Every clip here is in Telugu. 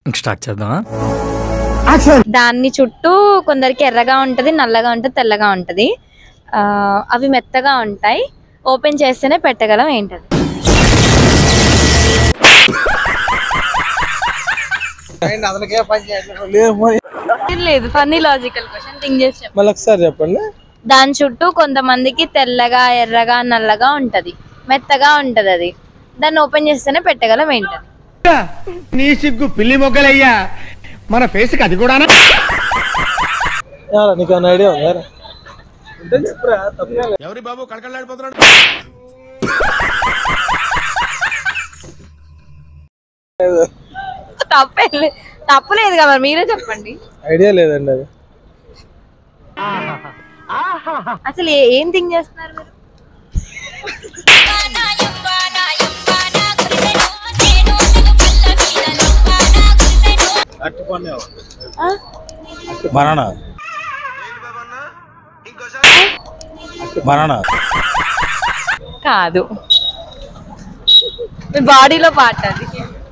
ఇంక స్టార్ట్ చేద్దామా దాన్ని చుట్టూ కొందరికి ఎర్రగా ఉంటది నల్లగా ఉంటది తెల్లగా ఉంటది ఆ, అవి మెత్తగా ఉంటాయి ఓపెన్ చేస్తేనే పెట్టగలం ఏంటది లేదు ఫన్నీ లాజికల్ క్వశ్చన్ థింక్ చేసి చెప్పు మళ్ళీ ఒకసారి చెప్పండి దాని చుట్టూ కొంతమందికి తెల్లగా ఎర్రగా నల్లగా ఉంటది మెత్తగా ఉంటది అది దాన్ని ఓపెన్ చేస్తేనే పెట్టగలం ఏంటది నీ సిగ్గు పిల్లి మొగ్గలయ్యా మన ఫేస్ అది కూడా యారా నీకు ఏమైనా ఐడియా ఉందా ఉంటే చెప్పురా తప్పలేదు ఎవరి బాబు కడకలాడిపోతున్నాడు తప్పే లే- తప్పులేదు కదా మరి మీరే చెప్పండి ఐడియా లేదండి అది అసలు ఏ- ఏం థింక్ చేస్తున్నారు మీరు ఆ? బనానా బనానా కాదు మీ బాడీలో పార్ట్ అది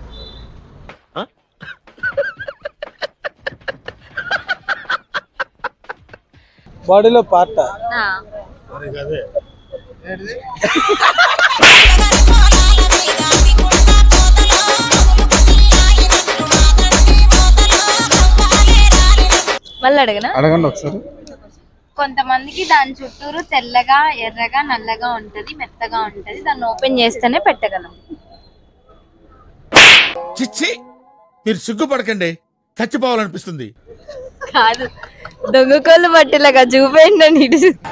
బాడీలో పార్ట్ ఆ. మళ్ళీ అడగనా అడగండి ఒకసారి కొంతమందికి దాని చుట్టూరు తెల్లగా ఎర్రగా నల్లగా ఉంటది మెత్తగా ఉంటది దాన్ని ఓపెన్ చేస్తేనే పెట్టగలం చిచ్చి మీరు సిగ్గుపడకండి చచ్చిపోవాలనిపిస్తుంది కాదు దొంగకోళ్ళు పట్టిలాగా చూపేయండి అని ఇటు చూ-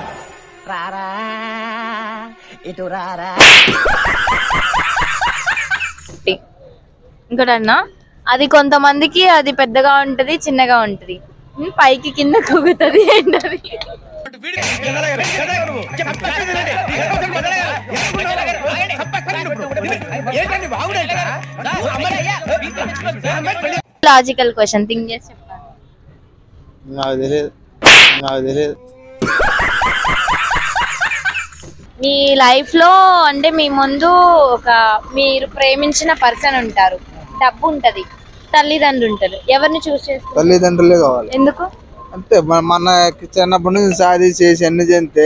ఇంకోటి అన్నా అది కొంతమందికి అది పెద్దగా ఉంటది చిన్నగా ఉంటది ఉమ్, పైకి కింద కుగుతుంది ఏంటది లాజికల్ క్వశ్చన్ థింక్ చేసి చెప్పాను నాకు తెలియదు నాకు తెలియదు మీ లైఫ్ లో అంటే మీ ముందు ఒక మీరు ప్రేమించిన పర్సన్ ఉంటారు డబ్బు ఉంటది తల్లిదండ్రులు ఉంటారు ఎవరిని చూస్ చేసుకుంటారు తల్లిదండ్రులే కావాలి ఎందుకు అంతే మన మన చిన్నప్పటి నుంచి సాధి చేసి అన్ని చేస్తే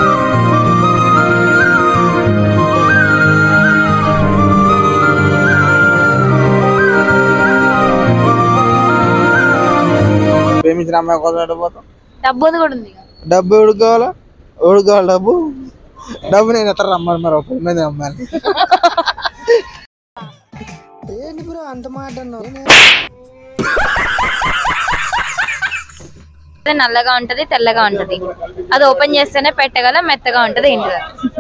ప్రేమించిన అమ్మాయి కోసం ఎటు పోతాం డబ్బు అది కూడా ఉంది కదా. డబ్బు ఎవరికి కావాలా ఎవరికి కావాలి డబ్బు డబ్బు నేను ఎత్తారు రమ్మని మరి ఒక పది మంది అమ్మాయిని అది నల్లగా ఉంటది తెల్లగా ఉంటది అది ఓపెన్ చేస్తేనే పెట్టగల మెత్తగా ఉంటది ఏంటి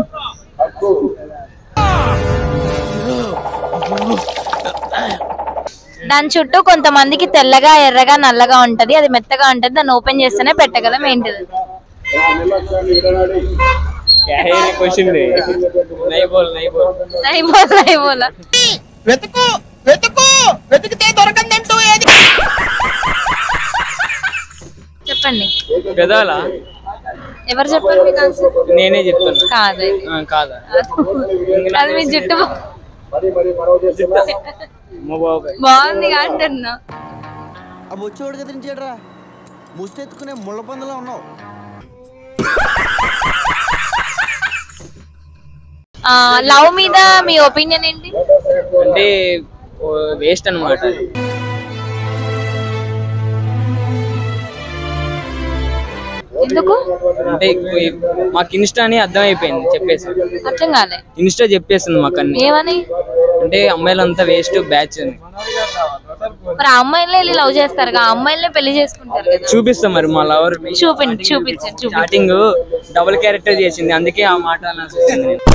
దాని చుట్టూ కొంతమందికి తెల్లగా ఎర్రగా నల్లగా ఉంటది అది మెత్తగా ఉంటది దాన్ని ఓపెన్ చేస్తేనే పెట్టగలం ఏంటిది నై బోల్ నై బోలా వెతుకు వెతుకు వెతికితే దొరకందంటూ ఏది చెప్పండి పెదాలా ఎవరు చెప్పారు మీకు ఆన్సర్ నేనే చెప్తాను కాదు ఇది. ఆ, కాదా అది మీ జుట్టు బా- మా బాబాయ్ బాగుంది అంటున్నా ఆ వచ్చేవాడు కదిలించాడురా ముష్టెత్తుకునే ముళ్ళ పందులో ఉన్నావు లవ్ మీద మీ ఒపీనియన్ ఏంటి అంటే వేస్ట్ అనమాట ఎందుకు అంటే ఈ- మాకు ఇన్స్టా అని అర్థం అయిపోయింది చెప్పేసి అర్థం కాలే ఇన్స్టా చెప్పేసింది మాకు అన్ని ఏమని అంటే అమ్మాయిలంతా వేస్ట్ బ్యాచ్ అని మరి ఆ అమ్మాయిలే వెళ్ళి లవ్ చేస్తారు ఆ అమ్మాయిలే పెళ్లి చేసుకుంటారు కదా చూపిస్తాం మరి మా లవర్ చూపించండి చూపించండి చూపించండి స్టార్టింగ్ డబుల్ క్యారెక్టర్ చేసింది అందుకే ఆ మాట అనాల్సి వచ్చింది నేను.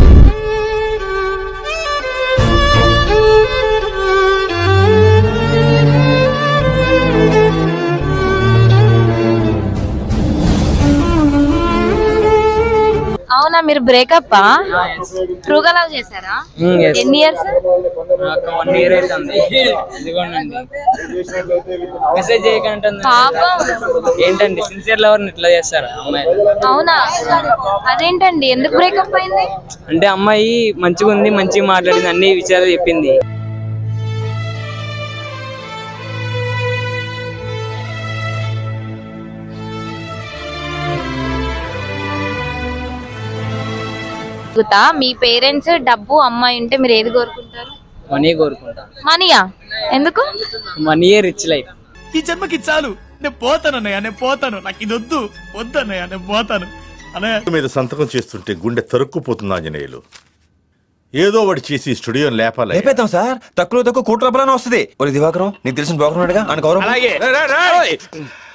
అవునా మీరు బ్రేకప్ ట్రూగా లవ్ చేశారా Mm, yes. ఎన్ని ఇయర్స్ నాకు వన్ ఇయర్ అవుతుంది ఇదిగోండి మెసేజ్ చేయకంటే పాపం ఏంటండి సిన్సియర్ లవర్ ఇట్లా చేస్తారా అమ్మాయి అవునా అదేంటండి ఎందుకు బ్రేకప్ అయింది అంటే అమ్మాయి మంచిగా ఉంది మంచిగా మాట్లాడింది అన్ని విషయాలు చెప్పింది అడుగుతా మీ పేరెంట్స్ డబ్బు అమ్మాయి ఉంటే మీరు ఏది కోరుకుంటారు మనీ కోరుకుంటా మనీయా ఎందుకు మనీయే రిచ్ లైఫ్ ఈ జన్మకి చాలు నేను పోతాను అన్నయ్య నేను పోతాను నాకు ఇది వద్దు వద్దు అన్నయ్య నేను పోతాను అన్నయ్య మీద సంతకం చేస్తుంటే గుండె తరుక్కుపోతుంది ఆంజనేయులు ఏదో ఒకటి చేసి ఈ స్టూడియోని లేపాలి లేపేద్దాం సార్ తక్కువ తక్కువ కోటి రూపాయలని వస్తుంది ఒరే దివాకరం నీకు తెలిసిన బాగున్నాడుగా అని గౌరవం అలాగే